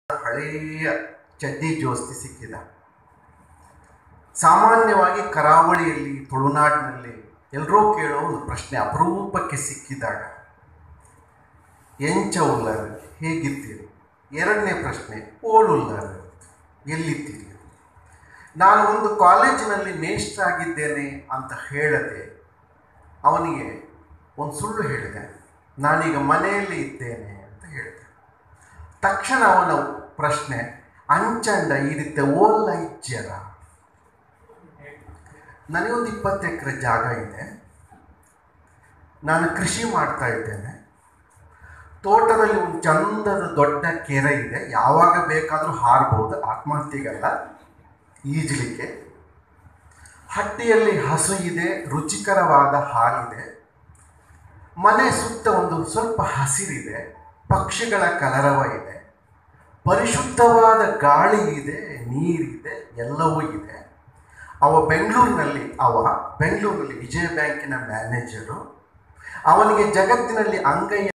ಹಳೆಯ ಚಡ್ಡಿ ಜೋಸ್ತಿ ಸಿಕ್ಕಿದ ಸಾಮಾನ್ಯವಾಗಿ ಕರಾವಳಿಯಲ್ಲಿ ತುಳುನಾಡಿನಲ್ಲಿ ಎಲ್ಲರೂ ಕೇಳೋ ಒಂದು ಪ್ರಶ್ನೆ ಅಪರೂಪಕ್ಕೆ ಸಿಕ್ಕಿದಾಗ ಎಂಚ ಉಲ್ಲರು ಹೇಗಿದ್ದೀರಿ ಎರಡನೇ ಪ್ರಶ್ನೆ ಓಳುಲ್ಲರು ಎಲ್ಲಿದ್ದೀರಿ ನಾನು ಒಂದು ಕಾಲೇಜಿನಲ್ಲಿ ಮೇಷ್ಟ್ರಾಗಿದ್ದೇನೆ ಅಂತ ಹೇಳದೆ ಅವನಿಗೆ ಒಂದು ಸುಳ್ಳು ಹೇಳಿದೆ ನಾನೀಗ ಮನೆಯಲ್ಲಿ ಇದ್ದೇನೆ ಅಂತ ಹೇಳಿದೆ ತಕ್ಷಣ ಅವನ ಪ್ರಶ್ನೆ ಅಂಚಂಡ ಈ ರೀತಿ ಓಲ್ಲ ಇಜ್ಜರ ನನಗೊಂದು ಇಪ್ಪತ್ತು ಎಕರೆ ಜಾಗ ಇದೆ ನಾನು ಕೃಷಿ ಮಾಡ್ತಾ ಇದ್ದೇನೆ ತೋಟದಲ್ಲಿ ಒಂದು ಚಂದದ ದೊಡ್ಡ ಕೆರೆ ಇದೆ ಯಾವಾಗ ಬೇಕಾದರೂ ಹಾರ್ಬೋದು ಆತ್ಮಹತ್ಯೆಗಲ್ಲ ಈಜಲಿಕ್ಕೆ ಹಟ್ಟಿಯಲ್ಲಿ ಹಸು ಇದೆ ರುಚಿಕರವಾದ ಹಾಲಿದೆ ಮನೆ ಸುತ್ತ ಒಂದು ಸ್ವಲ್ಪ ಹಸಿರಿದೆ ಪಕ್ಷಿಗಳ ಕಲರವ ಇದೆ ಪರಿಶುದ್ಧವಾದ ಗಾಳಿ ಇದೆ ನೀರಿದೆ ಎಲ್ಲವೂ ಇದೆ ಅವ ಬೆಂಗಳೂರಿನಲ್ಲಿ ಅವ ಬೆಂಗಳೂರಿನಲ್ಲಿ ವಿಜಯ ಬ್ಯಾಂಕಿನ ಮ್ಯಾನೇಜರು ಅವನಿಗೆ ಜಗತ್ತಿನಲ್ಲಿ ಅಂಗೈ